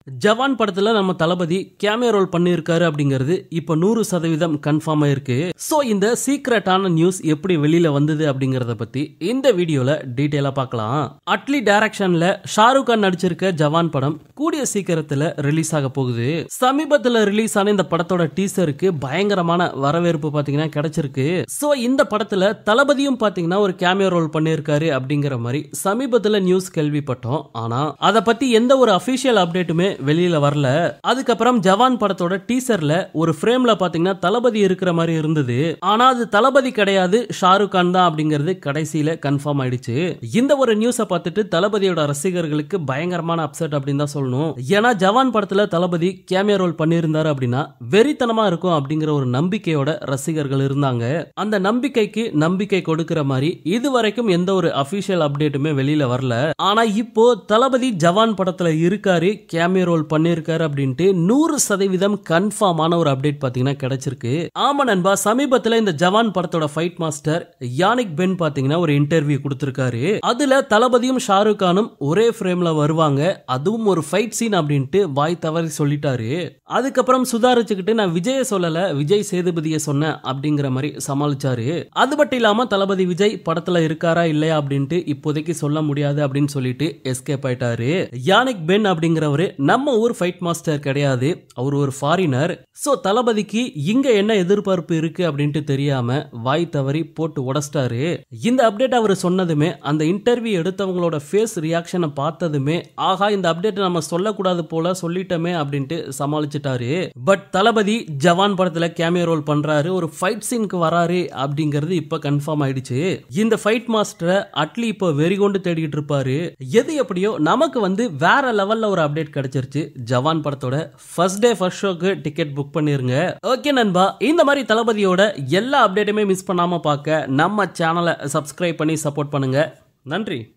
ஜவான் படத்துல நம்ம தளபதி cameo role பண்ணியிருக்காரு அப்படிங்கிறது இப்ப நூறு சதவீதம் கன்ஃபார்ம் ஆயிருக்கு சோ இந்த சீக்ரெட்டான நியூஸ் எப்படி வெளியில வந்தது அப்படிங்கறத பத்தி இந்த வீடியோல டீடைலா பார்க்கலாம் அட்லி டைரக்ஷன்ல ஷாருக் கான் நடிச்சிருக்க ஜவான் படம் கூடிய சீக்கிரத்துல ரிலீஸ் ஆக போகுது சமீபத்துல ரிலீஸ் ஆன இந்த படத்தோட டீசருக்கு பயங்கரமான வரவேற்பு பாத்தீங்கன்னா கிடைச்சிருக்கு சோ இந்த படத்துல தளபதியும் பாத்தீங்கன்னா ஒரு கேமியோ ரோல் பண்ணியிருக்காரு அப்படிங்கிற மாதிரி சமீபத்துல நியூஸ் கேள்விப்பட்டோம் ஆனா அத பத்தி எந்த ஒரு அபிஷியல் அப்டேட்டுமே வெளியில வரல அதுக்கப்புறம் ஜவான் படத்தோட டீசர்ல ஒரு ஃப்ரேம்ல பாத்தீங்கன்னா தளபதி இருக்கிற மாதிரி இருந்தது ஆனா அது தளபதி கிடையாது ஷாருக் கான் தான் அப்படிங்கிறது கடைசியில கன்ஃபார்ம் ஆயிடுச்சு இந்த ஒரு நியூஸை பார்த்துட்டு தளபதியோட ரசிகர்களுக்கு பயங்கரமான அப்செட் அப்படின்னு தான் சொல்லணும் ஏன்னா ஜவான் படத்துல தளபதி கேமியோ ரோல் பண்ணியிருந்தாரு அப்படின்னா வெறித்தனமா இருக்கும் அப்படிங்கிற ஒரு நம்பிக்கையோட ரசிகர்கள் இருந்தாங்க அந்த நம்பிக்கைக்கு நம்பிக்கை கொடுக்கிற மாதிரி இது வரைக்கும் எந்த ஒரு அபிஷியல் அப்டேட்டுமே வெளியில வரல ஆனா இப்போ தளபதி ஜவான் படத்துல இருக்காரு கேமியோ ரோல் பண்ணியிருக்காரு அப்படின்ட்டு நூறு சதவீதம் கன்ஃபார்மான ஒரு அப்டேட் பாத்தீங்கன்னா கிடைச்சிருக்கு ஆமா நண்பா சமீபத்துல இந்த ஜவான் படத்தோட ஃபைட் மாஸ்டர் யானிக் பென் பாத்தீங்கன்னா ஒரு இன்டர்வியூ கொடுத்திருக்காரு அதுல தளபதியும் ஷாருக் கானும் ஒரே ஃப்ரேம்ல வருவாங்க அதுவும் ஒரு ஃபைட் சீன் அப்படின்ட்டு வாய் தவறி சொல்லிட்டாரு அதுக்கப்புறம் சுதாரிச்சுக்கிட்டு நான் விஜய சொல்லல விஜய் சேதுபதியை சொன்னேன் அப்படிங்கிற மாதிரி சமாளிச்சாரு அது மட்டும் இல்லாம தளபதி விஜய் படத்துல இருக்காரா இல்லையா அப்படின்ட்டு இப்போதைக்கு சொல்ல முடியாது அப்படின்னு சொல்லிட்டு எஸ்கேப் ஆயிட்டாரு யானிக் பென் அப்படிங்கிறவரு நம்ம ஊர் ஃபைட் மாஸ்டர் கிடையாது அவர் ஒரு ஃபாரினர் சோ தளபதிக்கு இங்க என்ன எதிர்பார்ப்பு இருக்கு அப்படின்ட்டு தெரியாம வாய் தவறி போட்டு உடச்சிட்டாரு இந்த அப்டேட் அவர் சொன்னதுமே அந்த இன்டர்வியூ எடுத்தவங்களோட ஃபேஸ் ரியாக்ஷனை பார்த்ததுமே ஆஹா இந்த அப்டேட் நம்ம சொல்லக்கூடாது போல சொல்லிட்டோமே அப்படின்ட்டு சமாளிச்சிட்டாரு பட் தளபதி ஜவான் படத்துல கேமியோ ரோல் பண்றாரு ஒரு ஃபைட் சீனுக்கு வராரு அப்படிங்கிறது இப்ப கன்ஃபார்ம் ஆயிடுச்சு இந்த ஃபைட் மாஸ்டரை அட்லி இப்போ வெறி கொண்டு தேடிட்டு இருப்பாரு எது எப்படியோ நமக்கு வந்து வேற லெவல்ல ஒரு அப்டேட் கிடைச்சிருச்சு ஜவான் படத்தோட ஃபர்ஸ்ட் டே ஃபர்ஸ்ட் ஷோக்கு டிக்கெட் புக் பண்ணிருங்க ஓகே நண்பா இந்த மாதிரி தளபதியோட எல்லா அப்டேட்டுமே மிஸ் பண்ணாம பார்க்க நம்ம சேனலை சப்ஸ்கிரைப் பண்ணி சப்போர்ட் பண்ணுங்க நன்றி